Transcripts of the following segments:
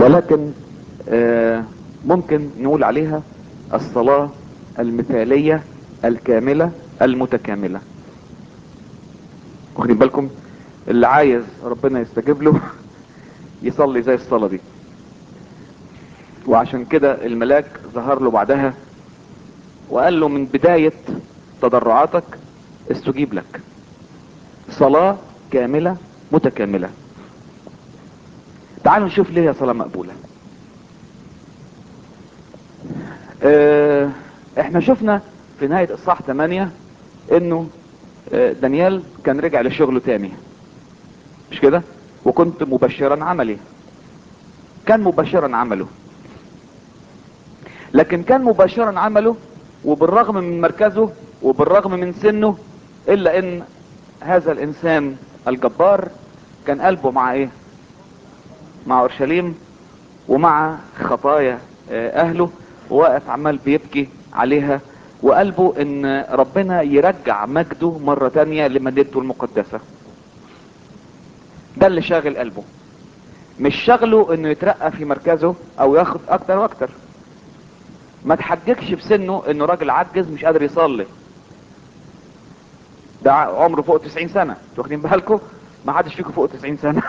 ولكن آه ممكن نقول عليها الصلاة المثالية الكاملة المتكاملة واخدين بالكم اللي عايز ربنا يستجيب له يصلي زي الصلاة دي وعشان كده الملاك ظهر له بعدها وقال له من بداية تضرعاتك استجيب لك صلاة كاملة متكاملة تعالوا نشوف ليه هي صلاة مقبولة اه احنا شفنا في نهاية الصح 8 انه اه دانيال كان رجع لشغله تاني مش كده وكنت مبشرا عملي كان مبشرا عمله لكن كان مباشرا عمله وبالرغم من مركزه وبالرغم من سنه الا ان هذا الانسان الجبار كان قلبه مع ايه مع اورشليم ومع خطايا اهله وواقف عمال بيبكي عليها وقلبه ان ربنا يرجع مجده مرة تانية لمدينته المقدسة ده اللي شاغل قلبه مش شغله انه يترقى في مركزه او ياخد اكتر واكتر ما تحججش بسنه انه راجل عجز مش قادر يصلي ده عمره فوق 90 سنة واخدين بالكم ما حدش فيكم فوق 90 سنة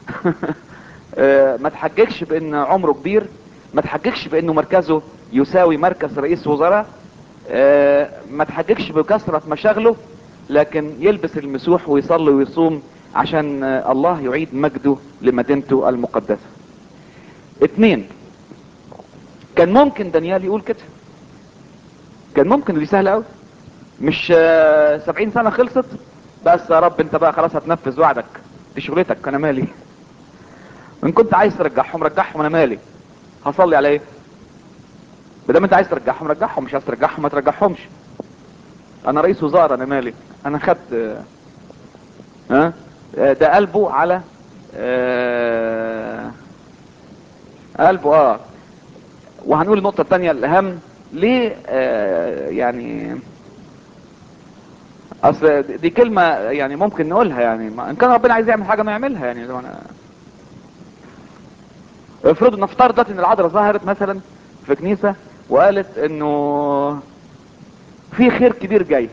ما تحججش بان عمره كبير ما تحججش بانه مركزه يساوي مركز رئيس وزراء ما تحججش بكثرة مشاغله لكن يلبس المسوح ويصلي ويصوم عشان الله يعيد مجده لمدينته المقدسة اتنين كان ممكن دانيال يقول كده كان ممكن دي سهلة قوي مش سبعين سنة خلصت بس يا رب انت بقى خلاص هتنفذ وعدك دي شغلتك انا مالي ان كنت عايز ترجعهم رجعهم انا مالي هصلي على ايه بدام انت عايز ترجعهم رجعهم مش عايز ترجعهم ما ترجعهمش انا رئيس وزارة انا مالي انا خدت ها ده قلبه على آه قلبه اه وهنقول النقطة الثانية الاهم ليه آه يعني اصل دي كلمة يعني ممكن نقولها يعني ما ان كان ربنا عايز يعمل حاجة ما يعملها يعني زي انا افرضوا نفترض ان العذراء ظهرت مثلا في كنيسة وقالت انه في خير كبير جاي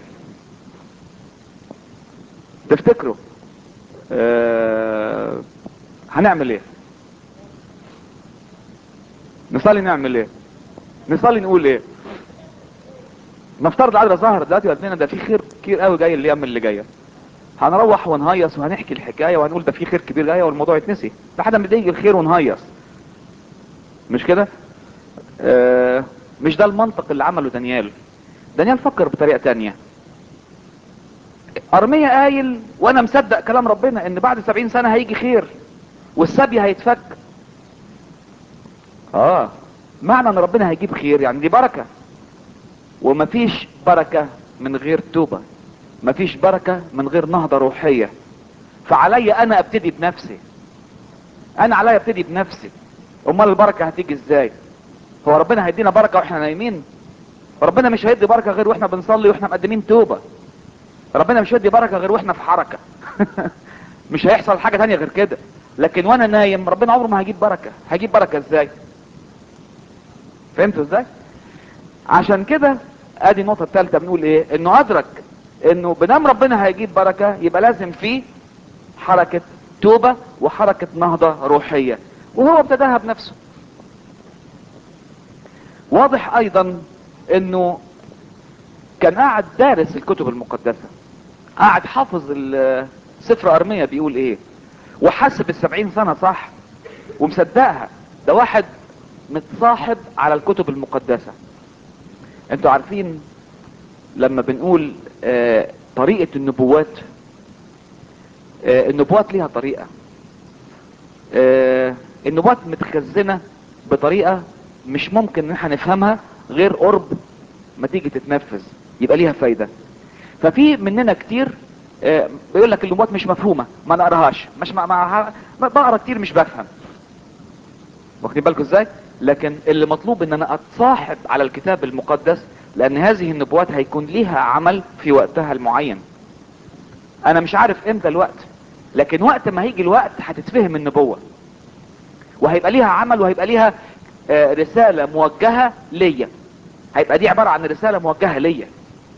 تفتكروا آه هنعمل ايه نصلي نعمل ايه نصلي نقول ايه نفترض العذراء ظهر دلوقتي وقالت لنا ده في خير كتير قوي جاي الايام اللي جايه هنروح ونهيص وهنحكي الحكايه وهنقول ده في خير كبير جاي والموضوع يتنسي لحد ما يجي الخير ونهيص مش كده آه مش ده المنطق اللي عمله دانيال دانيال فكر بطريقه تانية ارمية قايل وانا مصدق كلام ربنا ان بعد سبعين سنة هيجي خير والسبي هيتفك اه معنى ان ربنا هيجيب خير يعني دي بركة ومفيش بركة من غير توبة مفيش بركة من غير نهضة روحية فعلي انا ابتدي بنفسي انا علي ابتدي بنفسي امال البركة هتيجي ازاي هو ربنا هيدينا بركة واحنا نايمين ربنا مش هيدي بركة غير واحنا بنصلي واحنا مقدمين توبة ربنا مش هيدي بركة غير واحنا في حركة مش هيحصل حاجة تانية غير كده لكن وانا نايم ربنا عمره ما هيجيب بركة هيجيب بركة ازاي فهمتوا ازاي عشان كده ادي النقطة الثالثة بنقول ايه انه ادرك انه بدام ربنا هيجيب بركة يبقى لازم فيه حركة توبة وحركة نهضة روحية وهو ابتداها بنفسه واضح ايضا انه كان قاعد دارس الكتب المقدسة قاعد حافظ سفر ارمية بيقول ايه وحسب السبعين سنة صح ومصدقها ده واحد متصاحب على الكتب المقدسة انتوا عارفين لما بنقول آه طريقة النبوات آه النبوات ليها طريقة آه النبوات متخزنة بطريقة مش ممكن ان احنا نفهمها غير قرب ما تيجي تتنفذ يبقى ليها فايدة ففي مننا كتير آه بيقول لك النبوات مش مفهومة ما نقراهاش مش ما ما بقرا كتير مش بفهم واخدين بالكم ازاي لكن اللي مطلوب ان انا اتصاحب على الكتاب المقدس لان هذه النبوات هيكون ليها عمل في وقتها المعين انا مش عارف امتى الوقت لكن وقت ما هيجي الوقت هتتفهم النبوة وهيبقى ليها عمل وهيبقى ليها آه، رسالة موجهة ليا هيبقى دي عبارة عن رسالة موجهة ليا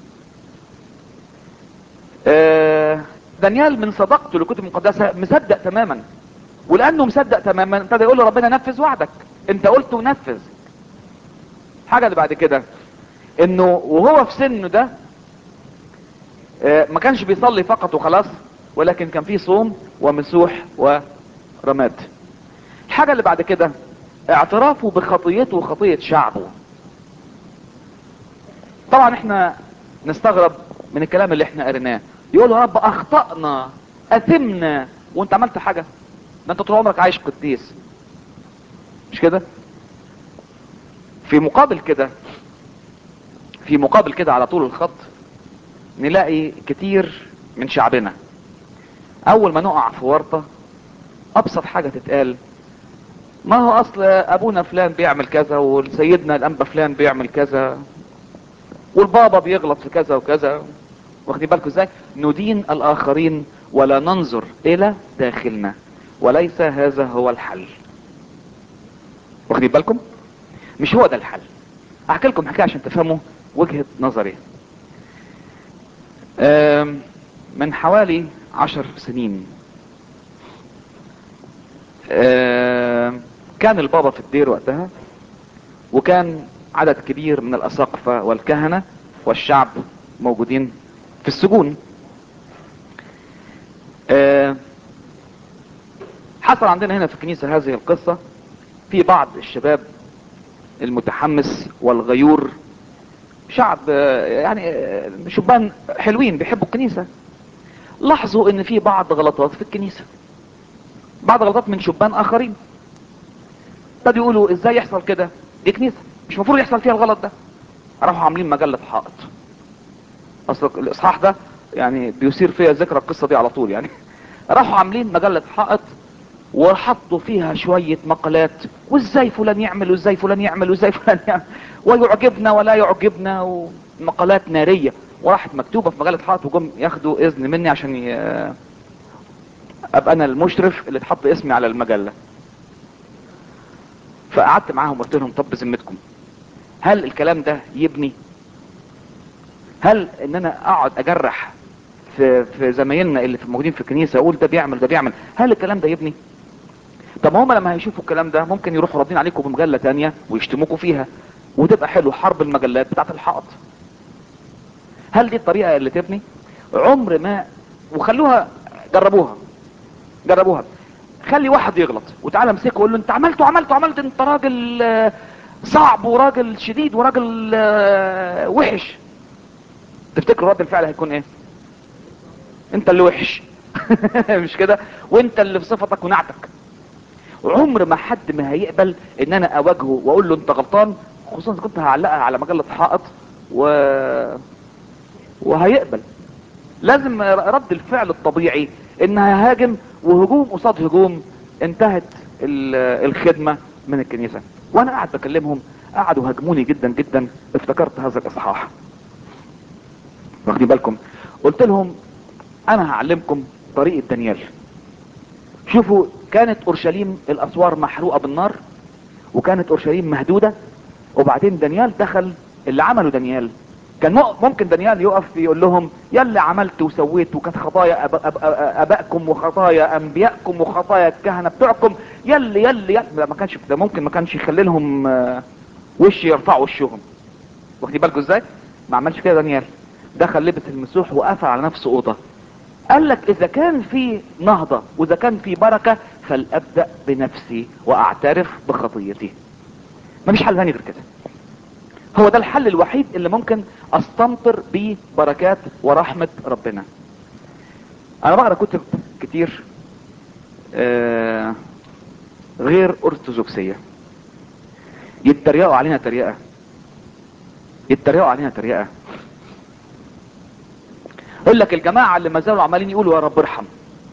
آه، دانيال من صداقته للكتب المقدسة مصدق تماما ولانه مصدق تماما ابتدى يقول له ربنا نفذ وعدك انت قلت ونفذ حاجة اللي بعد كده انه وهو في سنه ده آه، ما كانش بيصلي فقط وخلاص ولكن كان فيه صوم ومسوح ورماد الحاجة اللي بعد كده اعترافه بخطيته وخطية شعبه طبعا احنا نستغرب من الكلام اللي احنا قريناه يقول يا رب اخطأنا اثمنا وانت عملت حاجة ده انت طول عمرك عايش قديس مش كده في مقابل كده في مقابل كده على طول الخط نلاقي كتير من شعبنا اول ما نقع في ورطة ابسط حاجة تتقال ما هو اصل ابونا فلان بيعمل كذا وسيدنا الانبا فلان بيعمل كذا والبابا بيغلط في كذا وكذا واخدين بالكم ازاي ندين الاخرين ولا ننظر الى داخلنا وليس هذا هو الحل واخدين بالكم مش هو ده الحل احكي لكم حكايه عشان تفهموا وجهه نظري آم، من حوالي عشر سنين آم، كان البابا في الدير وقتها وكان عدد كبير من الاساقفة والكهنة والشعب موجودين في السجون آم، حصل عندنا هنا في الكنيسة هذه القصة في بعض الشباب المتحمس والغيور شعب آه، يعني آه، شبان حلوين بيحبوا الكنيسة لاحظوا ان في بعض غلطات في الكنيسة بعض غلطات من شبان اخرين ابتدوا يقولوا ازاي يحصل كده دي كنيسة مش المفروض يحصل فيها الغلط ده راحوا عاملين مجلة حائط اصل الاصحاح ده يعني بيثير فيها ذكرى القصة دي على طول يعني راحوا عاملين مجلة حائط وحطوا فيها شوية مقالات وازاي فلان يعمل وازاي فلان يعمل وازاي فلان يعمل ويعجبنا ولا يعجبنا ومقالات نارية وراحت مكتوبة في مجلة حائط وجم ياخدوا اذن مني عشان ي... ابقى انا المشرف اللي تحط اسمي على المجلة فقعدت معاهم قلت لهم طب بذمتكم هل الكلام ده يبني هل ان انا اقعد اجرح في في زمايلنا اللي في موجودين في الكنيسه اقول ده بيعمل ده بيعمل هل الكلام ده يبني طب هم لما هيشوفوا الكلام ده ممكن يروحوا راضين عليكم بمجله تانية ويشتموكوا فيها وتبقى حلو حرب المجلات بتاعت الحائط هل دي الطريقه اللي تبني عمر ما وخلوها جربوها جربوها خلي واحد يغلط وتعالى امسكه وقول له انت عملته عملته عملت انت راجل آه، صعب وراجل شديد وراجل آه، وحش تفتكروا رد الفعل هيكون ايه انت اللي وحش مش كده وانت اللي في صفتك ونعتك عمر ما حد ما هيقبل ان انا اواجهه واقول له انت غلطان خصوصا اذا كنت هعلقها على مجله حائط و وهيقبل لازم رد الفعل الطبيعي ان ههاجم وهجوم قصاد هجوم انتهت ال- الخدمه من الكنيسه وانا قاعد بكلمهم قعدوا هاجموني جدا جدا افتكرت هذا الاصحاح واخدين بالكم قلت لهم انا هعلمكم طريقة دانيال شوفوا كانت اورشليم الاسوار محروقة بالنار وكانت اورشليم مهدودة وبعدين دانيال دخل اللي عمله دانيال كان مو- ممكن دانيال يقف يقول لهم يلي عملت وسويت وكانت خطايا أب أب أب ابائكم وخطايا انبيائكم وخطايا الكهنة بتوعكم يلي يلي, يلي لا ما كانش ده ممكن ما كانش يخلي لهم آه، وش يرفعوا وشهم واخدين بالكم ازاي ما عملش كده دانيال دخل لبس المسوح وقفل على نفسه اوضه قال لك اذا كان في نهضة واذا كان في بركة فلابدأ بنفسي واعترف بخطيتي مفيش حل ثاني غير كده هو ده الحل الوحيد اللي ممكن استمطر بيه بركات ورحمة ربنا انا بقرا كتب كتير آه غير ارثوذكسية يتريقوا علينا تريقة يتريقوا علينا تريقة يقول لك الجماعة اللي ما زالوا عمالين يقولوا يا رب ارحم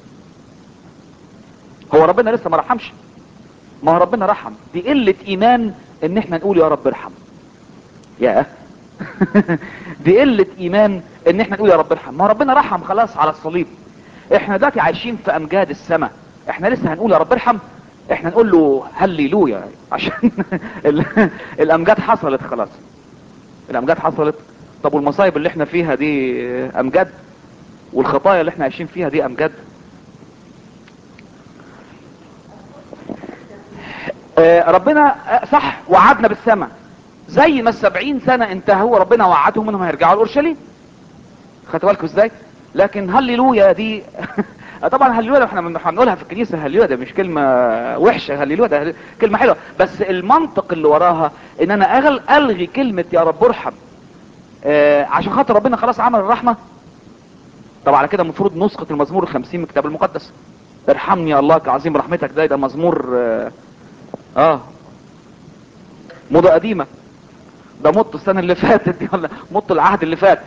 هو ربنا لسه ما رحمش ما هو ربنا رحم دي قلة ايمان ان احنا نقول يا رب ارحم يا دي قلة ايمان ان احنا نقول يا رب ارحم ما هو ربنا رحم خلاص على الصليب احنا دلوقتي عايشين في امجاد السماء احنا لسه هنقول يا رب ارحم احنا نقول له هللويا عشان ال- الامجاد حصلت خلاص الامجاد حصلت طب والمصايب اللي احنا فيها دي امجاد والخطايا اللي احنا عايشين فيها دي امجاد آه، ربنا آه، صح وعدنا بالسماء زي ما السبعين سنة انتهوا ربنا وعدهم انهم هيرجعوا لأورشليم خدتوا بالكم ازاي لكن هللويا دي طبعا هللويا لو احنا من- هنقولها في الكنيسة هللويا ده مش كلمة وحشة هللويا ده هل- كلمة حلوة بس المنطق اللي وراها ان انا أغل الغي كلمة يا رب ارحم آه، عشان خاطر ربنا خلاص عمل الرحمة طب على كده المفروض نسخة المزمور الخمسين من الكتاب المقدس ارحمني يا الله كعظيم رحمتك ده ده مزمور اه, آه موضة قديمة ده مط السنة اللي فاتت دي ولا مط العهد اللي فات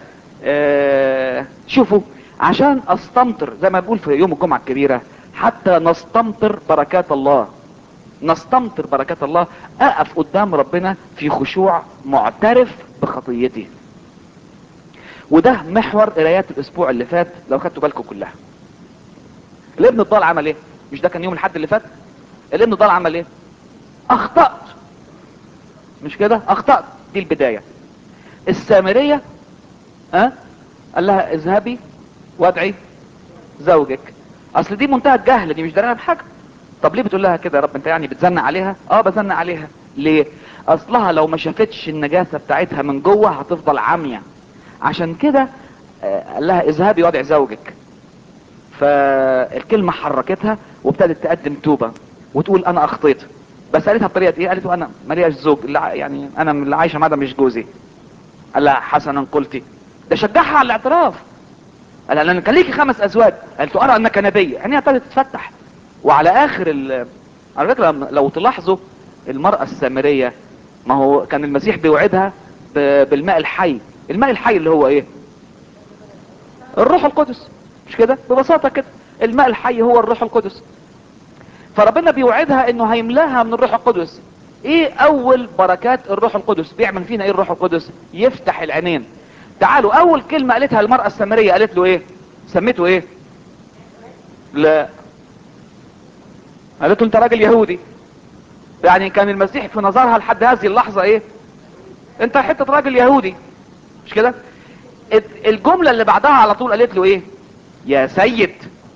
آه شوفوا عشان استمطر زي ما بقول في يوم الجمعة الكبيرة حتى نستمطر بركات الله نستمطر بركات الله اقف قدام ربنا في خشوع معترف بخطيتي وده محور قرايات الاسبوع اللي فات لو خدتوا بالكم كلها الابن الضال عمل ايه مش ده كان يوم الحد اللي فات الابن الضال عمل ايه اخطأت مش كده اخطأت دي البداية السامرية ها قال لها اذهبي وادعي زوجك اصل دي منتهى الجهل دي مش دارانه بحاجه طب ليه بتقول لها كده يا رب انت يعني بتزنق عليها اه بزنق عليها ليه اصلها لو ما شافتش النجاسه بتاعتها من جوه هتفضل عاميه عشان كده آه، قال لها اذهبي وادعي زوجك فالكلمه حركتها وابتدت تقدم توبه وتقول انا اخطيت بس قالتها بطريقه ايه قالت له انا ماليش زوج اللي ع- يعني انا اللي عايشه معاه ده مش جوزي قال لها حسنا قلتي ده شجعها على الاعتراف قال لها لان كان ليكي خمس ازواج قالت له ارى انك نبي عينيها ابتدت تتفتح وعلى اخر ال... على فكره لما- لو تلاحظوا المراه السامريه ما هو كان المسيح بيوعدها ب... بالماء الحي الماء الحي اللي هو ايه الروح القدس مش كده ببساطه كده الماء الحي هو الروح القدس فربنا بيوعدها انه هيملاها من الروح القدس ايه اول بركات الروح القدس بيعمل فينا ايه الروح القدس يفتح العينين تعالوا اول كلمة قالتها المرأة السامرية قالت له ايه سميته ايه لا قالت له انت راجل يهودي يعني كان المسيح في نظرها لحد هذه اللحظة ايه انت حتة راجل يهودي مش كده الت- الجملة اللي بعدها على طول قالت له ايه يا سيد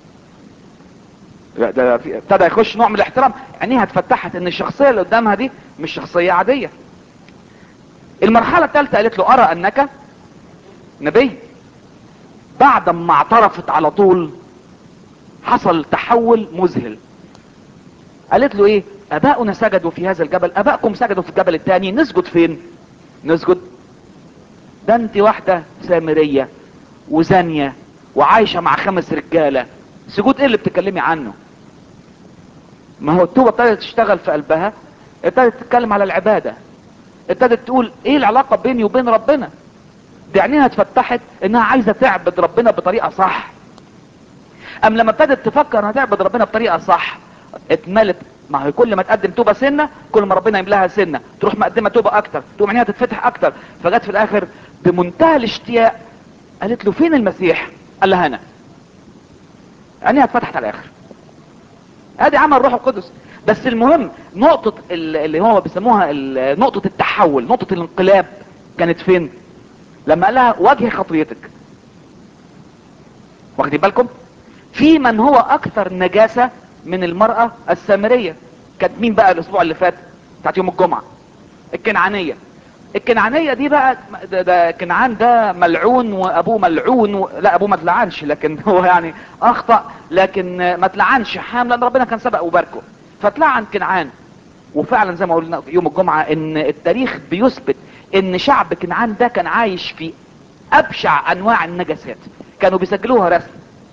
لا، ده في- ابتدى يخش نوع من الاحترام عينيها اتفتحت ان الشخصية اللي قدامها دي مش شخصية عادية المرحلة الثالثة قالت له ارى انك نبي بعد ما اعترفت على طول حصل تحول مذهل قالت له ايه اباؤنا سجدوا في هذا الجبل ابائكم سجدوا في الجبل الثاني نسجد فين نسجد ده انت واحدة سامرية وزانية وعايشة مع خمس رجالة سجود ايه اللي بتتكلمي عنه ما هو التوبة ابتدت تشتغل في قلبها ابتدت تتكلم على العبادة ابتدت تقول ايه العلاقة بيني وبين ربنا دي عينيها اتفتحت انها عايزة تعبد ربنا بطريقة صح ام لما ابتدت تفكر انها تعبد ربنا بطريقة صح اتملت ما هي كل ما تقدم توبة سنة كل ما ربنا يملاها سنة تروح مقدمة توبة اكتر تقوم عينيها تتفتح اكتر فجت في الاخر بمنتهى الاشتياق قالت له فين المسيح قال لها انا عينيها اتفتحت على الاخر ادي عمل الروح القدس بس المهم نقطة ال- اللي هو بيسموها ال- نقطة التحول نقطة الانقلاب كانت فين لما قال لها واجهي خطيتك واخدين بالكم في من هو اكثر نجاسة من المرأة السامرية كانت مين بقى الاسبوع اللي فات بتاعت يوم الجمعة الكنعانية الكنعانية دي بقى ده, ده كنعان ده ملعون وابوه ملعون و... لا ابوه ما تلعنش لكن هو يعني اخطأ لكن ما تلعنش حام لان ربنا كان سبق وباركه فتلعن كنعان وفعلا زي ما قلنا في يوم الجمعة ان التاريخ بيثبت ان شعب كنعان ده كان عايش في ابشع انواع النجاسات كانوا بيسجلوها رسم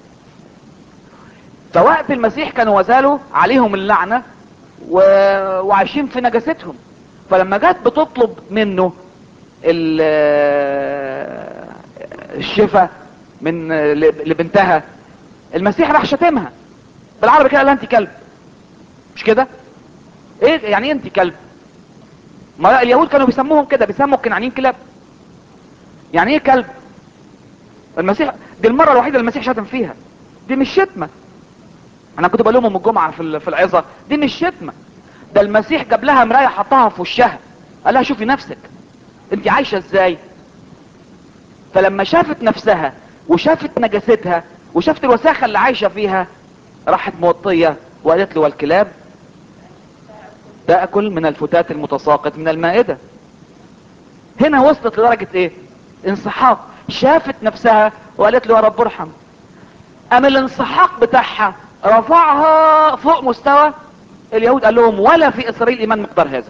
فوقت المسيح كانوا وزالوا عليهم اللعنة و... وعايشين في نجاستهم فلما جت بتطلب منه ال... الشفاء من لبنتها المسيح راح شتمها بالعربي كده قال لها انت كلب مش كده ايه يعني ايه انت كلب ما اليهود كانوا بيسموهم كده بيسموا الكنعانيين كلاب يعني ايه كلب المسيح دي المرة الوحيدة اللي المسيح شتم فيها دي مش شتمة انا كنت بقول لهم يوم الجمعه في ال- في العظه دي مش شتمه ده المسيح جاب لها مرايه حطها في وشها قال لها شوفي نفسك انت عايشه ازاي فلما شافت نفسها وشافت نجاستها وشافت الوساخه اللي عايشه فيها راحت موطيه وقالت له والكلاب تاكل من الفتات المتساقط من المائده هنا وصلت لدرجه ايه انسحاق شافت نفسها وقالت له يا رب ارحم ام الانسحاق بتاعها رفعها فوق مستوى اليهود قال لهم ولا في اسرائيل ايمان مقدار هذا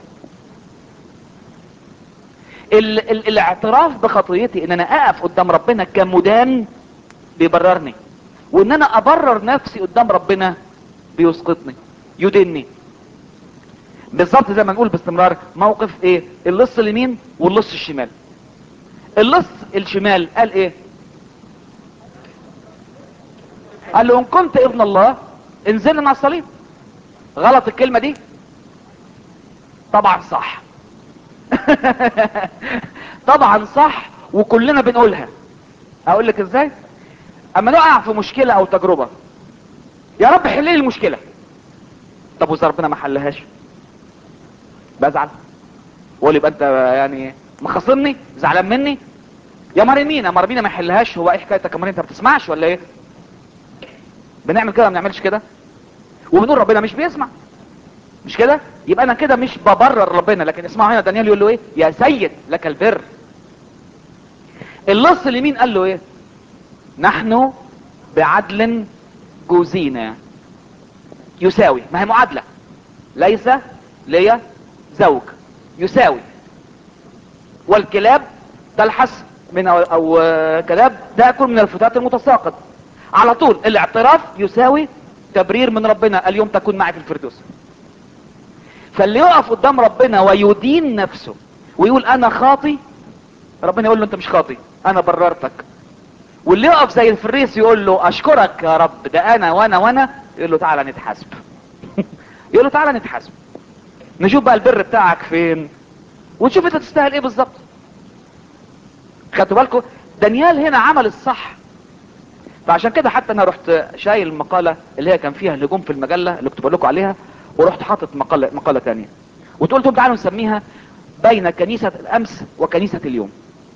ال ال الاعتراف بخطيتي ان انا اقف قدام ربنا كمدان بيبررني وان انا ابرر نفسي قدام ربنا بيسقطني يدني بالظبط زي ما نقول باستمرار موقف ايه اللص اليمين واللص الشمال اللص الشمال قال ايه قال له ان كنت ابن الله انزل من على الصليب غلط الكلمة دي طبعا صح طبعا صح وكلنا بنقولها اقول لك ازاي اما نقع في مشكلة او تجربة يا رب حل لي المشكلة طب واذا ربنا ما حلهاش بزعل واقول يبقى انت يعني مخاصمني زعلان مني يا مريمينا مريمينا ما يحلهاش هو ايه حكايتك يا مريم انت ما بتسمعش ولا ايه بنعمل كده ما بنعملش كده وبنقول ربنا مش بيسمع مش كده يبقى انا كده مش ببرر ربنا لكن اسمعوا هنا دانيال يقول له ايه يا سيد لك البر اللص اليمين قال له ايه نحن بعدل جوزينا يساوي ما هي معادلة ليس لي زوج يساوي والكلاب تلحس من او, أو آه، كلاب تاكل من الفتات المتساقط على طول الاعتراف يساوي تبرير من ربنا اليوم تكون معي في الفردوس فاللي يقف قدام ربنا ويدين نفسه ويقول انا خاطي ربنا يقول له انت مش خاطي انا بررتك واللي يقف زي الفريس يقول له اشكرك يا رب ده انا وانا وانا يقول له تعالى نتحاسب يقول له تعالى نتحاسب نشوف بقى البر بتاعك فين ونشوف انت تستاهل ايه بالظبط خدتوا بالكم دانيال هنا عمل الصح فعشان كده حتى انا رحت شايل المقالة اللي هي كان فيها الهجوم في المجلة اللي كنت بقول لكم عليها ورحت حاطط مقالة مقالة تانية وقلت لهم تعالوا نسميها بين كنيسة الامس وكنيسة اليوم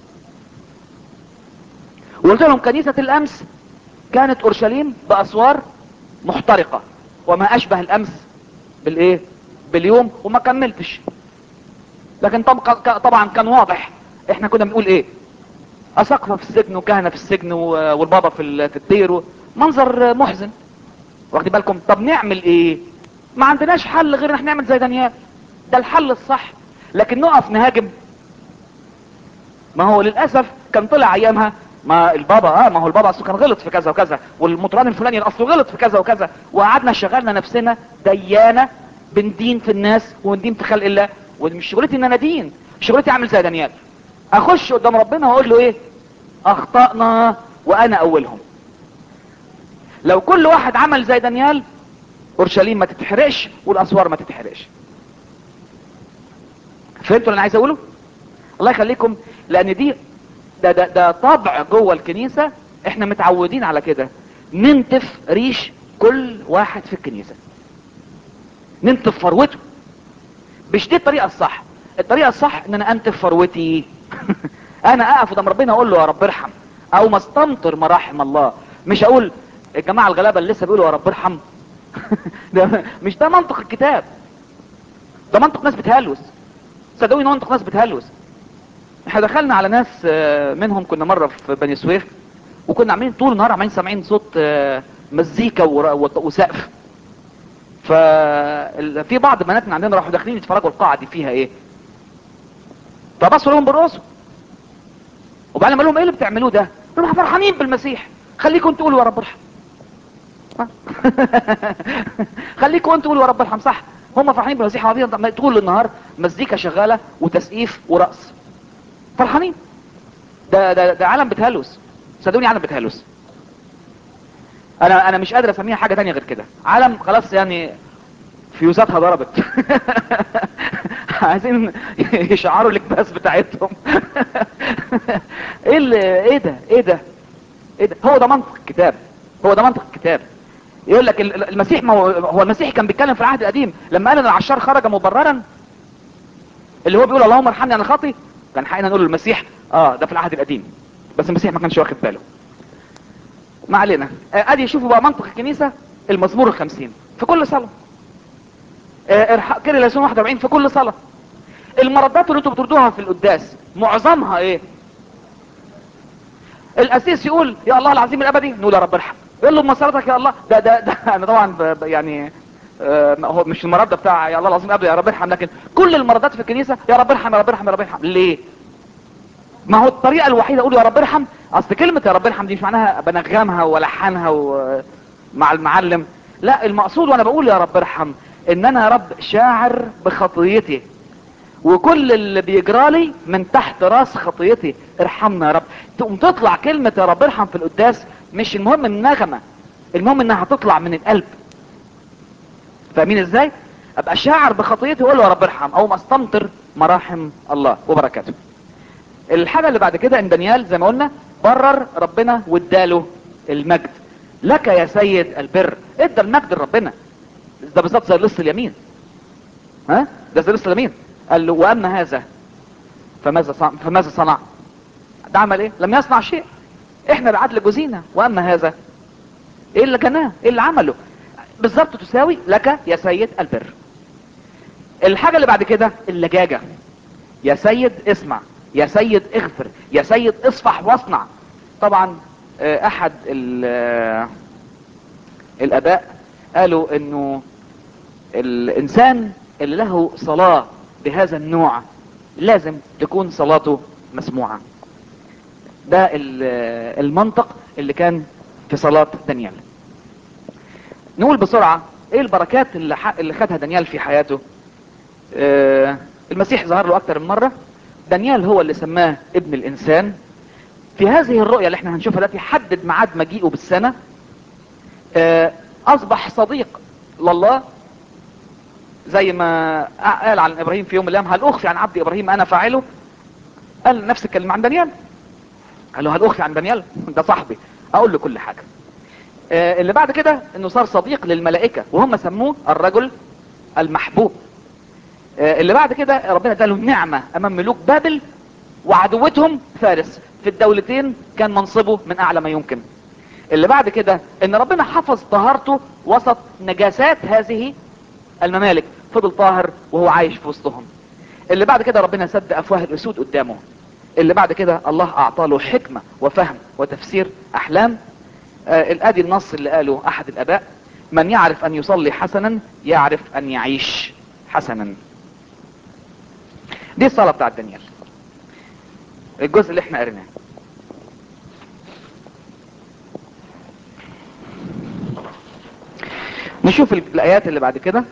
وقلت لهم كنيسة الامس كانت اورشليم باسوار محترقة وما اشبه الامس بالايه باليوم وما كملتش لكن طب- طبعا كان واضح احنا كنا بنقول ايه اساقفة في السجن وكهنة في السجن و- والبابا في ال- في الدير و- منظر محزن واخدين بالكم طب نعمل ايه ما عندناش حل غير ان احنا نعمل زي دانيال ده الحل الصح لكن نقف نهاجم ما هو للاسف كان طلع ايامها ما البابا اه ما هو البابا اصله كان غلط في كذا وكذا والمطران الفلاني اصله غلط في كذا وكذا وقعدنا شغلنا نفسنا ديانه بندين في الناس وندين في خلق الله ومش شغلتي ان انا دين شغلتي اعمل زي دانيال اخش قدام ربنا واقول له ايه اخطأنا وانا اولهم لو كل واحد عمل زي دانيال اورشليم ما تتحرقش والاسوار ما تتحرقش فهمتوا اللي انا عايز اقوله الله يخليكم لان دي ده ده ده طبع جوه الكنيسه احنا متعودين على كده ننتف ريش كل واحد في الكنيسه ننتف فروته مش دي الطريقه الصح الطريقه الصح ان انا انتف فروتي انا اقف قدام ربنا اقول له يا رب ارحم او ما استمطر مراحم الله مش اقول الجماعه الغلابه اللي لسه بيقولوا يا رب ارحم ده مش ده منطق الكتاب ده منطق ناس بتهلوس صدقوني منطق ناس بتهلوس احنا دخلنا على ناس آه، منهم كنا مره في بني سويف وكنا عاملين طول النهار عمالين سامعين صوت آه، مزيكا ور- وط- وسقف ففي بعض بنات من عندنا راحوا داخلين يتفرجوا القاعه دي فيها ايه فبصوا لهم بالرؤوس وبعدين قال لهم ايه اللي بتعملوه ده؟ قالوا لهم احنا فرحانين بالمسيح خليكم انتوا تقولوا يا رب ارحم ها؟ خليكم انتوا تقولوا يا رب ارحم صح هم فرحانين بالمسيح وعارفين طول النهار مزيكا شغاله وتسقيف ورقص فرحانين ده ده ده عالم بتهلوس صدقوني عالم بتهلوس انا انا مش قادر اسميها حاجه تانية غير كده عالم خلاص يعني فيوزاتها ضربت عايزين يشعروا الاكباس بتاعتهم ايه اللي ايه ده ايه ده ايه ده هو ده منطق الكتاب هو ده منطق الكتاب يقول لك ال- ال- المسيح ما هو هو المسيح كان بيتكلم في العهد القديم لما قال ان العشار خرج مبررا اللي هو بيقول اللهم ارحمني انا خاطي كان حقنا نقول للمسيح اه ده في العهد القديم بس المسيح ما كانش واخد باله ما علينا آه، ادي شوفوا بقى منطق الكنيسة المزمور الخمسين في كل صلاة آه، ارح- كيري لسون 41 في كل صلاة المردات اللي انتوا بتردوها في القداس معظمها ايه الاسيس يقول يا الله العظيم الابدي نقول يا رب ارحم يقول له ما صلاتك يا الله ده ده ده انا طبعا ب- ب- يعني آه، هو مش المرد بتاع يا الله العظيم الابدي يا رب ارحم لكن كل المردات في الكنيسه يا رب ارحم يا رب ارحم يا رب ارحم ليه ما هو الطريقه الوحيده اقول يا رب ارحم اصل كلمه يا رب ارحم دي مش معناها بنغمها والحنها و- مع المعلم لا المقصود وانا بقول يا رب ارحم ان انا يا رب شاعر بخطيتي وكل اللي بيجرالي من تحت راس خطيتي ارحمنا يا رب تقوم تطلع كلمة يا رب ارحم في القداس مش المهم النغمة المهم انها هتطلع من القلب فاهمين ازاي ابقى شاعر بخطيتي واقول له يا رب ارحم او ما استمطر مراحم الله وبركاته الحاجة اللي بعد كده ان دانيال زي ما قلنا برر ربنا واداله المجد لك يا سيد البر ادى المجد لربنا ده بالظبط زي لص اليمين ها ده زي لص اليمين قال له واما هذا فماذا صنع فماذا صنع ده عمل ايه لم يصنع شيء احنا العدل جزينا واما هذا ايه اللي كناه ايه اللي عمله بالظبط تساوي لك يا سيد البر الحاجة اللي بعد كده اللجاجة يا سيد اسمع يا سيد اغفر يا سيد اصفح واصنع طبعا آه، احد ال- آه، الاباء قالوا انه الانسان اللي له صلاة بهذا النوع لازم تكون صلاته مسموعة ده ال- المنطق اللي كان في صلاة دانيال نقول بسرعة ايه البركات اللي, ح- اللي خدها دانيال في حياته آه، المسيح ظهر له اكتر من مرة دانيال هو اللي سماه ابن الانسان في هذه الرؤية اللي احنا هنشوفها دلوقتي حدد ميعاد مجيئه بالسنة آه، اصبح صديق لله زي ما قال عن ابراهيم في يوم من الايام هل اخفي عن عبد ابراهيم انا فاعله قال نفس الكلمة عن دانيال قال له هل اخفي عن دانيال ده صاحبي اقول له كل حاجة آه، اللي بعد كده انه صار صديق للملائكة وهم سموه الرجل المحبوب آه، اللي بعد كده ربنا اداله نعمة امام ملوك بابل وعدوتهم فارس في الدولتين كان منصبه من اعلى ما يمكن اللي بعد كده ان ربنا حفظ طهارته وسط نجاسات هذه الممالك فضل طاهر وهو عايش في وسطهم اللي بعد كده ربنا سد افواه الاسود قدامه اللي بعد كده الله اعطى له حكمة وفهم وتفسير احلام آه الادي النص اللي قاله احد الاباء من يعرف ان يصلي حسنا يعرف ان يعيش حسنا دي الصلاة بتاعت دانيال الجزء اللي احنا قريناه نشوف الايات اللي بعد كده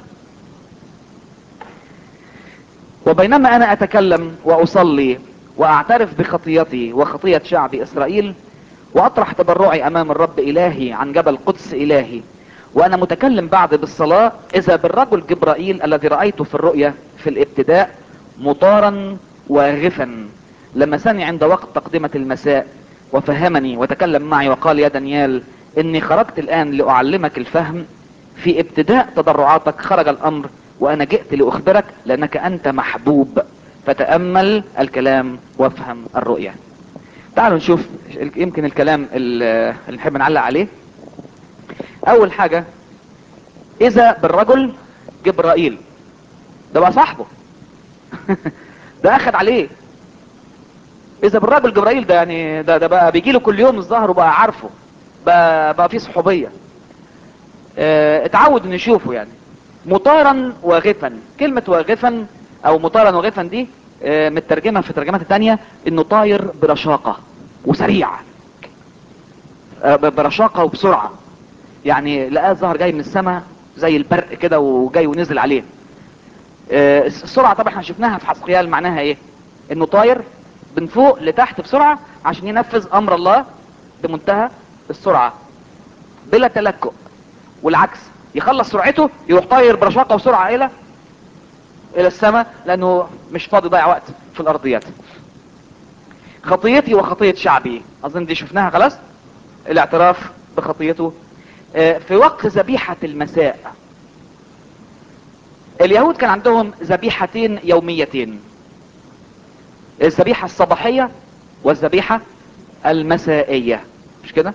وبينما انا اتكلم واصلي واعترف بخطيتي وخطية شعب اسرائيل واطرح تضرعي امام الرب الهي عن جبل قدس الهي وانا متكلم بعد بالصلاة اذا بالرجل جبرائيل الذي رأيته في الرؤية في الابتداء مطارا واغفا لمسني عند وقت تقدمة المساء وفهمني وتكلم معي وقال يا دانيال اني خرجت الان لاعلمك الفهم في ابتداء تضرعاتك خرج الامر وانا جئت لاخبرك لانك انت محبوب فتأمل الكلام وافهم الرؤية تعالوا نشوف يمكن الكلام اللي نحب نعلق عليه اول حاجة اذا بالرجل جبرائيل ده بقى صاحبه ده اخد عليه اذا بالرجل جبرائيل ده يعني ده, ده بقى بيجي له كل يوم الظهر وبقى عارفه بقى, بقى فيه صحوبية اه اتعود انه يشوفه يعني مطارا واغفا كلمة واغفا او مطارا واغفا دي اه مترجمة في ترجمات التانية انه طاير برشاقة وسريع اه برشاقة وبسرعة يعني لقاه الظهر جاي من السماء زي البرق كده وجاي ونزل عليه اه السرعة طبعا احنا شفناها في حسقيال معناها ايه انه طاير من فوق لتحت بسرعة عشان ينفذ امر الله بمنتهى السرعة بلا تلكؤ والعكس يخلص سرعته يروح طاير برشاقة وسرعة الى الى السماء لانه مش فاضي ضيع وقت في الارضيات خطيتي وخطية شعبي اظن دي شفناها خلاص الاعتراف بخطيته آه، في وقت ذبيحة المساء اليهود كان عندهم ذبيحتين يوميتين الذبيحة الصباحية والذبيحة المسائية مش كده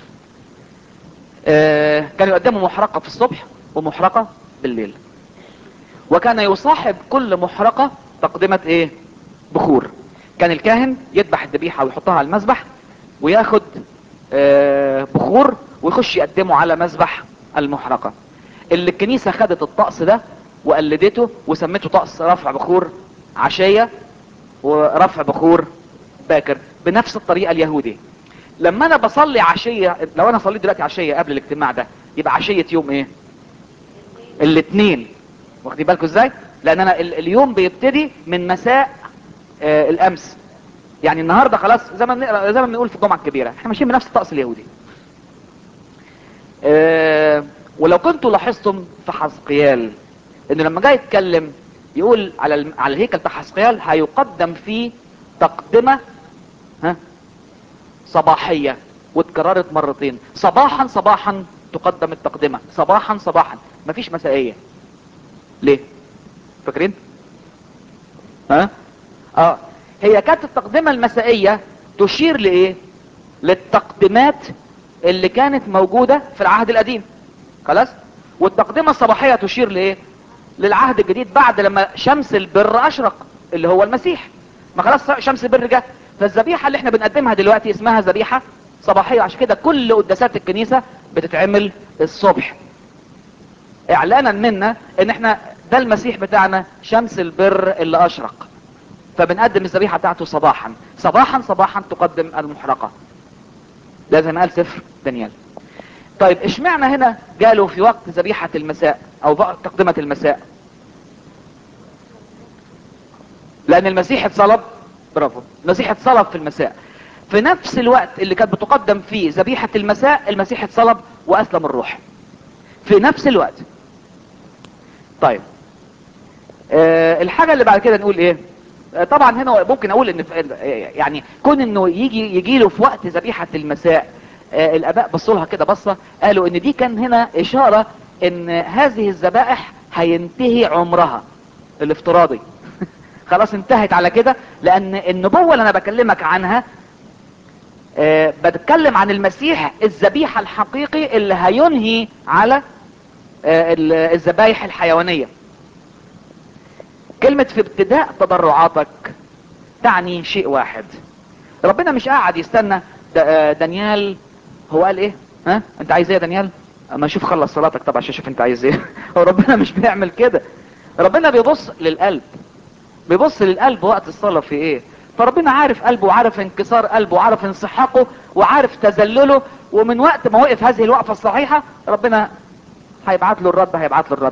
آه، كانوا يقدموا محرقة في الصبح ومحرقة بالليل وكان يصاحب كل محرقة تقدمة ايه بخور كان الكاهن يذبح الذبيحة ويحطها على المذبح وياخد آه، بخور ويخش يقدمه على مذبح المحرقة اللي الكنيسة خدت الطقس ده وقلدته وسمته طقس رفع بخور عشية ورفع بخور باكر بنفس الطريقة اليهودية لما انا بصلي عشية لو انا صليت دلوقتي عشية قبل الاجتماع ده يبقى عشية يوم ايه الاثنين واخدين بالكم ازاي لان انا ال- اليوم بيبتدي من مساء آه الامس يعني النهارده خلاص زي ما بنقرا زي ما بنقول في الجمعه الكبيره احنا ماشيين بنفس الطقس اليهودي آه ولو كنتوا لاحظتم في حزقيال انه لما جاي يتكلم يقول على الم- على الهيكل بتاع حزقيال هيقدم فيه تقدمه ها صباحيه واتكررت مرتين صباحا صباحا تقدم التقدمه صباحا صباحا مفيش مسائيه ليه فاكرين ها اه هي كانت التقدمه المسائيه تشير لايه للتقدمات اللي كانت موجوده في العهد القديم خلاص والتقدمه الصباحيه تشير لايه للعهد الجديد بعد لما شمس البر اشرق اللي هو المسيح ما خلاص شمس البر جه فالذبيحه اللي احنا بنقدمها دلوقتي اسمها ذبيحه صباحيه عشان كده كل قداسات الكنيسه بتتعمل الصبح اعلانا منا ان احنا ده المسيح بتاعنا شمس البر اللي اشرق فبنقدم الذبيحه بتاعته صباحا صباحا صباحا تقدم المحرقه ده زي ما قال سفر دانيال طيب اشمعنى هنا قالوا في وقت ذبيحه المساء او وقت تقدمه المساء لان المسيح اتصلب برافو المسيح اتصلب في المساء في نفس الوقت اللي كانت بتقدم فيه ذبيحه المساء المسيح اتصلب واسلم الروح في نفس الوقت طيب آه الحاجة اللي بعد كده نقول ايه آه طبعا هنا ممكن اقول ان في- آه، يعني كون انه يجي يجي له في وقت ذبيحة المساء آه الاباء بصوا لها كده بصة قالوا ان دي كان هنا اشارة ان هذه الذبائح هينتهي عمرها الافتراضي خلاص انتهت على كده لان النبوة اللي انا بكلمك عنها آه بتكلم عن المسيح الذبيحة الحقيقي اللي هينهي على آه، ال- الذبايح الحيوانية كلمة في ابتداء تضرعاتك تعني شيء واحد ربنا مش قاعد يستنى د- آه، دانيال هو قال ايه ها انت عايز ايه يا دانيال اما اشوف خلص صلاتك طبعا عشان اشوف انت عايز ايه هو ربنا مش بيعمل كده ربنا بيبص للقلب بيبص للقلب وقت الصلاة في ايه فربنا عارف قلبه وعارف انكسار قلبه وعارف انسحاقه وعارف تذلله ومن وقت ما وقف هذه الوقفة الصحيحة ربنا هيبعت له الرد هيبعت له الرد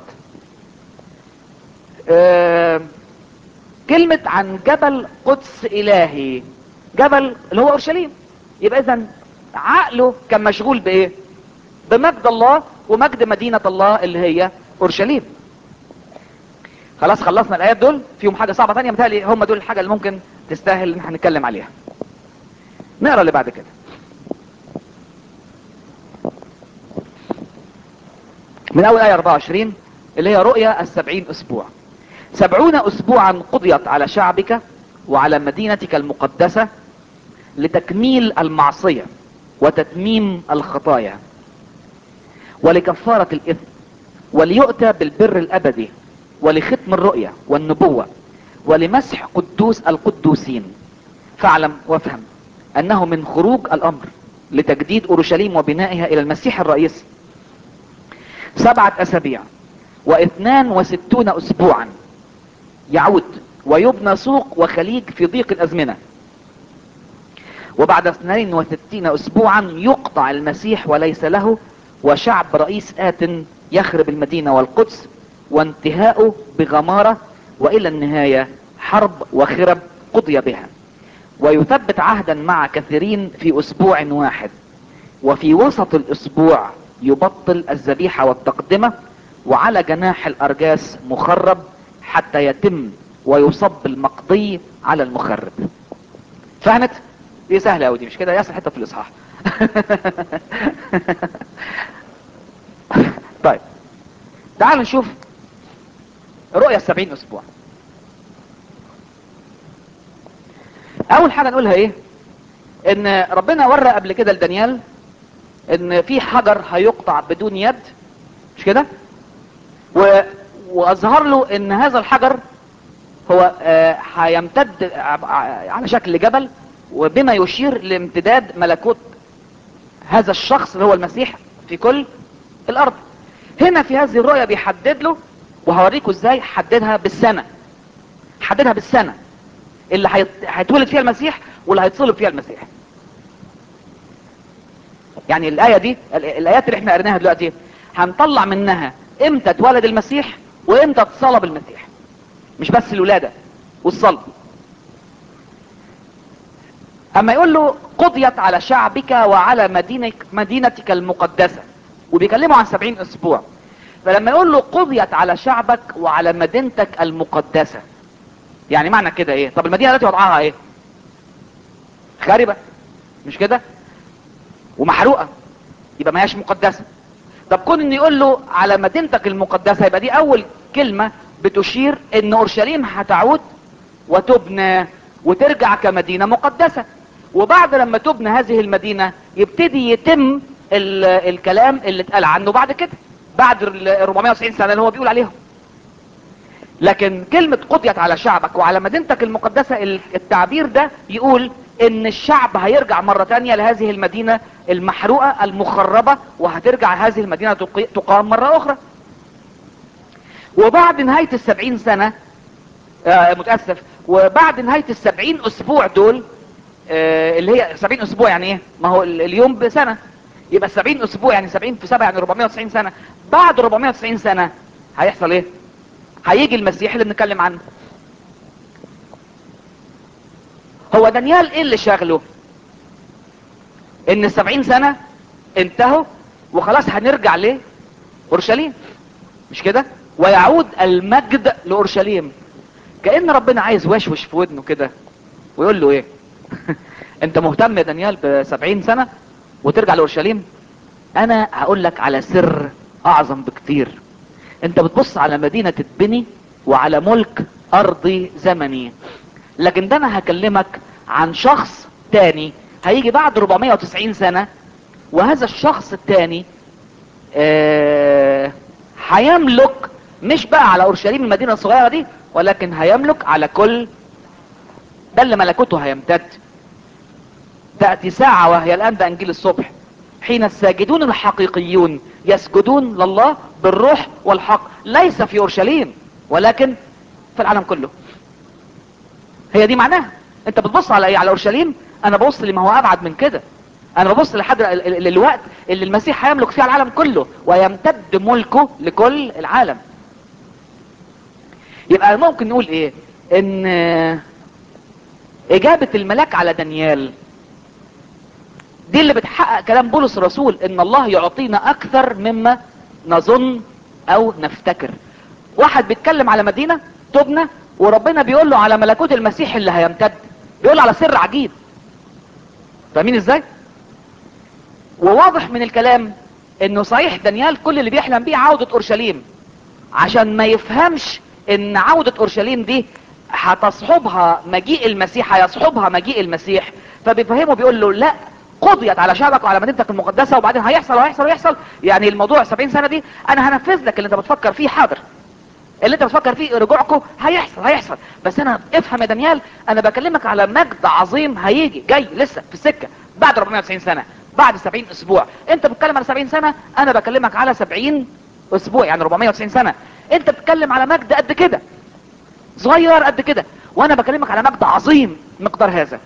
آه، كلمة عن جبل قدس إلهي جبل اللي هو أورشليم يبقى إذا عقله كان مشغول بإيه بمجد الله ومجد مدينة الله اللي هي أورشليم خلاص خلصنا الآيات دول فيهم حاجة صعبة تانية متهيألي هم دول الحاجة اللي ممكن تستاهل إن احنا نتكلم عليها نقرا اللي بعد كده من اول ايه 24 اللي هي رؤيا السبعين اسبوع سبعون اسبوعا قضيت على شعبك وعلى مدينتك المقدسة لتكميل المعصية وتتميم الخطايا ولكفارة الاثم وليؤتى بالبر الابدي ولختم الرؤيا والنبوة ولمسح قدوس القدوسين فاعلم وافهم انه من خروج الامر لتجديد اورشليم وبنائها الى المسيح الرئيس سبعة اسابيع واثنان وستون اسبوعا يعود ويبنى سوق وخليج في ضيق الازمنة وبعد اثنين وستين اسبوعا يقطع المسيح وليس له وشعب رئيس آت يخرب المدينة والقدس وانتهاؤه بغمارة والى النهاية حرب وخرب قضي بها ويثبت عهدا مع كثيرين في اسبوع واحد وفي وسط الاسبوع يبطل الذبيحة والتقدمة وعلى جناح الارجاس مخرب حتى يتم ويصب المقضي على المخرب فهمت دي سهلة اوي دي مش كده ياسر حتة في الاصحاح طيب تعال نشوف رؤية السبعين اسبوع اول حاجة نقولها ايه ان ربنا ورى قبل كده لدانيال ان في حجر هيقطع بدون يد مش كده و... واظهر له ان هذا الحجر هو آه، هيمتد ع- على شكل جبل وبما يشير لامتداد ملكوت هذا الشخص اللي هو المسيح في كل الارض هنا في هذه الرؤية بيحدد له وهوريكم ازاي حددها بالسنة حددها بالسنة اللي هيت- هيتولد فيها المسيح واللي هيتصلب فيها المسيح يعني الآية دي ال- الآيات اللي احنا قريناها دلوقتي هنطلع منها امتى اتولد المسيح وامتى اتصلب المسيح مش بس الولادة والصلب اما يقول له قضيت على شعبك وعلى مدينك مدينتك المقدسة وبيكلمه عن سبعين اسبوع فلما يقول له قضيت على شعبك وعلى مدينتك المقدسة يعني معنى كده ايه طب المدينة دلوقتي وضعها ايه خاربة مش كده ومحروقة يبقى ما هياش مقدسة طب كون ان يقول له على مدينتك المقدسة يبقى دي اول كلمة بتشير ان اورشليم هتعود وتبنى وترجع كمدينة مقدسة وبعد لما تبنى هذه المدينة يبتدي يتم ال- الكلام اللي اتقال عنه بعد كده بعد ال 490 سنة اللي هو بيقول عليهم لكن كلمة قضيت على شعبك وعلى مدينتك المقدسة ال- التعبير ده يقول ان الشعب هيرجع مرة تانية لهذه المدينة المحروقة المخربة وهترجع هذه المدينة تقي- تقام مرة اخرى وبعد نهاية السبعين سنة آه متأسف وبعد نهاية السبعين اسبوع دول آه اللي هي سبعين اسبوع يعني ايه ما هو ال- اليوم بسنة يبقى السبعين اسبوع يعني سبعين في سبعة يعني 490 سنة بعد 490 سنة هيحصل ايه هيجي المسيح اللي بنتكلم عنه هو دانيال ايه اللي شاغله ان السبعين سنة انتهوا وخلاص هنرجع ليه اورشليم مش كده ويعود المجد لاورشليم كأن ربنا عايز وشوش في ودنه كده ويقول له ايه انت مهتم يا دانيال بسبعين سنة وترجع لاورشليم انا هقول لك على سر اعظم بكتير انت بتبص على مدينة تتبني وعلى ملك ارضي زمني لكن ده انا هكلمك عن شخص تاني هيجي بعد 490 سنة وهذا الشخص التاني آه، هيملك مش بقى على اورشليم المدينة الصغيرة دي ولكن هيملك على كل ده اللي ملكوته هيمتد تأتي ساعة وهي الآن ده أنجيل الصبح حين الساجدون الحقيقيون يسجدون لله بالروح والحق ليس في أورشليم ولكن في العالم كله هي دي معناها انت بتبص على ايه على اورشليم انا ببص لما هو ابعد من كده انا ببص لحد ال- ال- الوقت اللي المسيح هيملك فيه على العالم كله ويمتد ملكه لكل العالم يبقى ممكن نقول ايه ان اجابة الملاك على دانيال دي اللي بتحقق كلام بولس الرسول ان الله يعطينا اكثر مما نظن او نفتكر واحد بيتكلم على مدينة تبنى وربنا بيقول له على ملكوت المسيح اللي هيمتد بيقول له على سر عجيب فاهمين ازاي وواضح من الكلام انه صحيح دانيال كل اللي بيحلم بيه عودة اورشليم عشان ما يفهمش ان عودة اورشليم دي هتصحبها مجيء المسيح هيصحبها مجيء المسيح فبيفهمه بيقول له لا قضيت على شعبك وعلى مدينتك المقدسة وبعدين هيحصل وهيحصل ويحصل يعني الموضوع 70 سنة دي انا هنفذ لك اللي انت بتفكر فيه حاضر اللي انت بتفكر فيه رجوعكم هيحصل هيحصل بس انا افهم يا دانيال انا بكلمك على مجد عظيم هيجي جاي لسه في السكة بعد 490 سنة بعد 70 اسبوع انت بتتكلم على 70 سنة انا بكلمك على 70 اسبوع يعني 490 سنة انت بتتكلم على مجد قد كده صغير قد كده وانا بكلمك على مجد عظيم مقدار هذا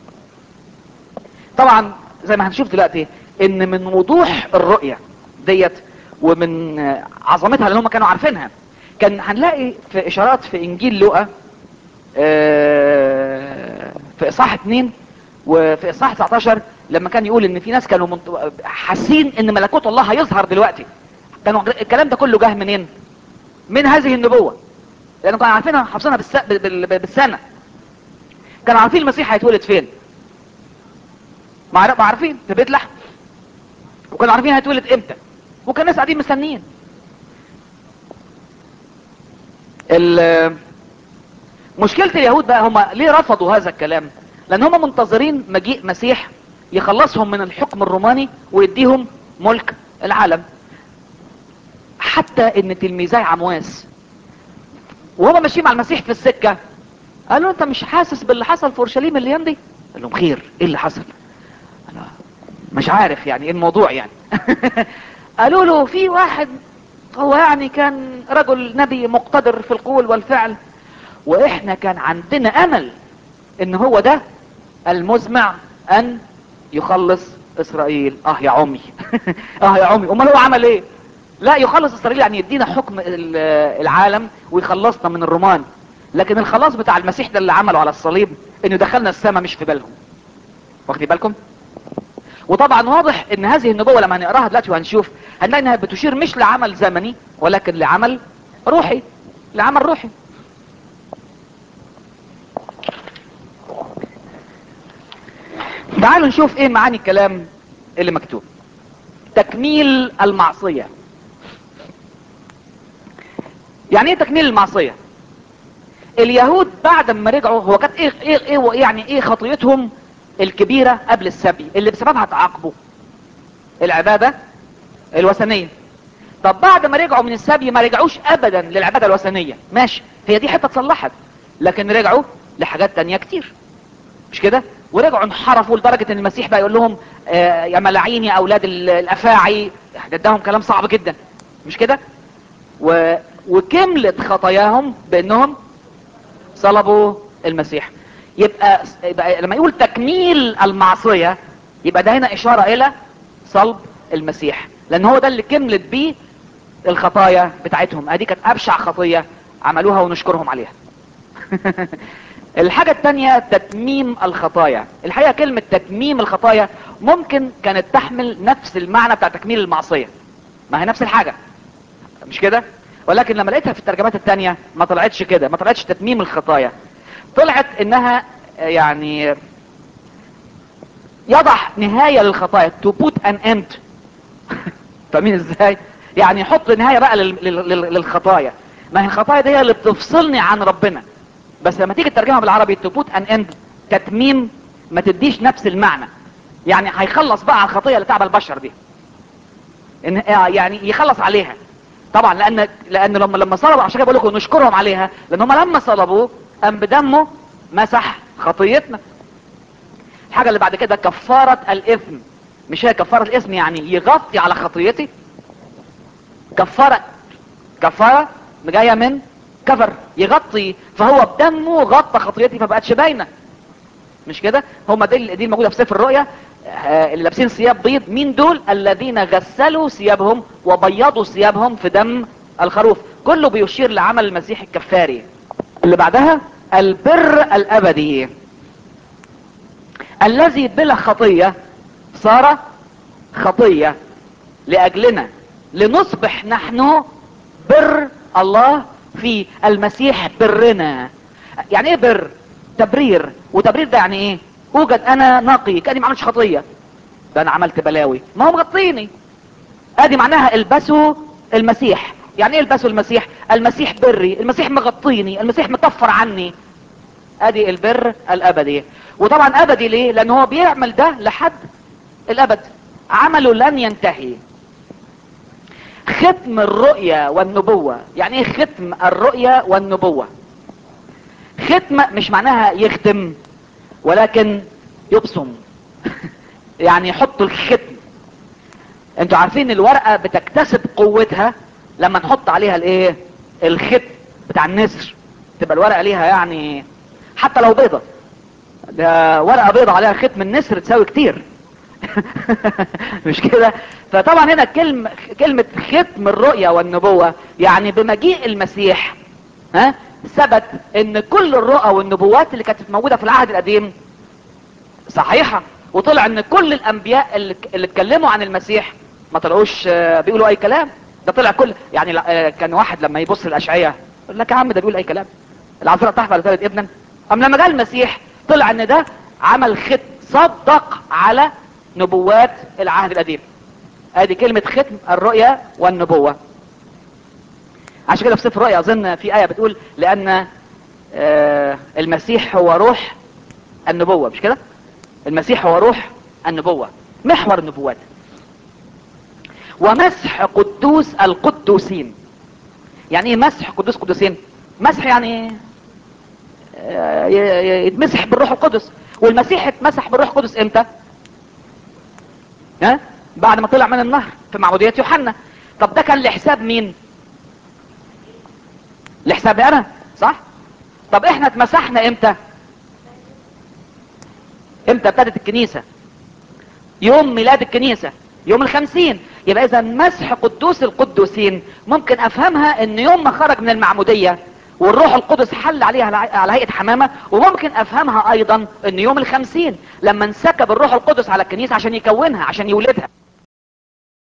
طبعا زي ما هنشوف دلوقتي ان من وضوح الرؤية ديت ومن آه، عظمتها اللي هم كانوا عارفينها كان هنلاقي في اشارات في انجيل لوقا آه، في اصحاح 2 وفي اصحاح 19 لما كان يقول ان في ناس كانوا منط- حاسين ان ملكوت الله هيظهر دلوقتي كانوا الكلام ده كله جه منين من هذه النبوة لانه كانوا عارفينها حافظينها بالس... بال- بال- بالسنة كانوا عارفين المسيح هيتولد فين ما عار- ما عارفين في بيت لحم وكانوا عارفين هيتولد امتى وكان الناس قاعدين مستنيين ال- مشكلة اليهود بقى هم ليه رفضوا هذا الكلام لان هم منتظرين مجيء مسيح يخلصهم من الحكم الروماني ويديهم ملك العالم حتى ان تلميذي عمواس وهما ماشيين مع المسيح في السكة قالوا انت مش حاسس باللي حصل في اورشليم الايام دي قال لهم خير ايه اللي حصل انا مش عارف يعني ايه الموضوع يعني قالوا له في واحد هو يعني كان رجل نبي مقتدر في القول والفعل واحنا كان عندنا امل ان هو ده المزمع ان يخلص اسرائيل اه يا عمي اه يا عمي امال هو عمل ايه لا يخلص اسرائيل يعني يدينا حكم ال- العالم ويخلصنا من الرومان لكن الخلاص بتاع المسيح ده اللي عمله على الصليب انه دخلنا السماء مش في بالهم واخدين بالكم وطبعا واضح ان هذه النبوة لما هنقراها دلوقتي وهنشوف هنلاقي انها بتشير مش لعمل زمني ولكن لعمل روحي لعمل روحي تعالوا نشوف ايه معاني الكلام اللي مكتوب تكميل المعصية يعني ايه تكميل المعصية اليهود بعد ما رجعوا هو كانت ايه, ايه, ايه يعني ايه خطيتهم الكبيرة قبل السبي اللي بسببها تعاقبوا العبادة الوثنية طب بعد ما رجعوا من السبي ما رجعوش ابدا للعبادة الوثنية ماشي هي دي حتة اتصلحت لكن رجعوا لحاجات تانية كتير مش كده ورجعوا انحرفوا لدرجة ان المسيح بقى يقول لهم آه يا ملاعين يا اولاد ال- الافاعي ده اداهم كلام صعب جدا مش كده و... وكملت خطاياهم بانهم صلبوا المسيح يبقى, يبقى لما يقول تكميل المعصية يبقى ده هنا اشارة الى صلب المسيح لان هو ده اللي كملت بيه الخطايا بتاعتهم ادي كانت ابشع خطية عملوها ونشكرهم عليها الحاجة التانية تتميم الخطايا الحقيقة كلمة تتميم الخطايا ممكن كانت تحمل نفس المعنى بتاع تكميل المعصية ما هي نفس الحاجة مش كده ولكن لما لقيتها في الترجمات التانية ما طلعتش كده ما طلعتش تتميم الخطايا طلعت انها يعني يضع نهاية للخطايا to put an end فاهمين ازاي يعني يحط نهاية بقى لل- لل- لل- للخطايا ما هي الخطايا دي هي اللي بتفصلني عن ربنا بس لما تيجي تترجمها بالعربي to put an end تتميم ما تديش نفس المعنى يعني هيخلص بقى على الخطية اللي تعب البشر دي إن آه يعني يخلص عليها طبعا لان لان لما لما صلبوا عشان كده بقول لكم نشكرهم عليها لان هم لما صلبوا قام بدمه مسح خطيتنا الحاجه اللي بعد كده كفاره الاثم مش هي كفاره الاثم يعني يغطي على خطيتي كفاره كفاره جايه من كفر يغطي فهو بدمه غطى خطيتي فبقتش باينه مش كده هم دي دي الموجوده في سفر الرؤيا آه، اللي لابسين ثياب بيض مين دول الذين غسلوا ثيابهم وبيضوا ثيابهم في دم الخروف كله بيشير لعمل المسيح الكفاري اللي بعدها البر الابدي الذي بلا خطية صار خطية لاجلنا لنصبح نحن بر الله في المسيح برنا يعني ايه بر تبرير وتبرير ده يعني ايه اوجد انا نقي كاني ما عملتش خطيه ده انا عملت بلاوي ما هو مغطيني ادي معناها البسوا المسيح يعني ايه البسوا المسيح المسيح بري المسيح مغطيني المسيح مكفر عني ادي البر الابدي وطبعا ابدي ليه لان هو بيعمل ده لحد الابد عمله لن ينتهي ختم الرؤية والنبوة يعني ايه ختم الرؤية والنبوة ختم مش معناها يختم ولكن يبصم يعني يحط الختم انتوا عارفين الورقة بتكتسب قوتها لما نحط عليها الايه الختم بتاع النسر تبقى الورقة ليها يعني حتى لو بيضة ده ورقة بيضة عليها ختم النسر تساوي كتير مش كده فطبعا هنا كلمة كلمة ختم الرؤية والنبوة يعني بمجيء المسيح ها ثبت ان كل الرؤى والنبوات اللي كانت موجودة في العهد القديم صحيحة وطلع ان كل الانبياء اللي, اللي اتكلموا عن المسيح ما طلعوش آه، بيقولوا اي كلام ده طلع كل يعني لا- آه، كان واحد لما يبص الاشعية يقول لك يا عم ده بيقول اي كلام العذراء تحفل ثالث ابنا ام لما جاء المسيح طلع ان ده عمل ختم صدق على نبوات العهد القديم ادي كلمة ختم الرؤيا والنبوة عشان كده في سفر الرؤيا اظن في ايه بتقول لان آه المسيح هو روح النبوة مش كده المسيح هو روح النبوة محور النبوات ومسح قدوس القدوسين يعني ايه مسح قدوس قدوسين مسح يعني آه، ي- ي- يتمسح بالروح القدس والمسيح اتمسح بالروح القدس امتى ها بعد ما طلع من النهر في معمودية يوحنا طب ده كان لحساب مين لحسابي انا صح طب احنا اتمسحنا امتى امتى ابتدت الكنيسة يوم ميلاد الكنيسة يوم الخمسين يبقى اذا مسح قدوس القدوسين ممكن افهمها ان يوم ما خرج من المعمودية والروح القدس حل عليها على- على هيئة حمامة وممكن افهمها ايضا ان يوم الخمسين لما انسكب الروح القدس على الكنيسة عشان يكونها عشان يولدها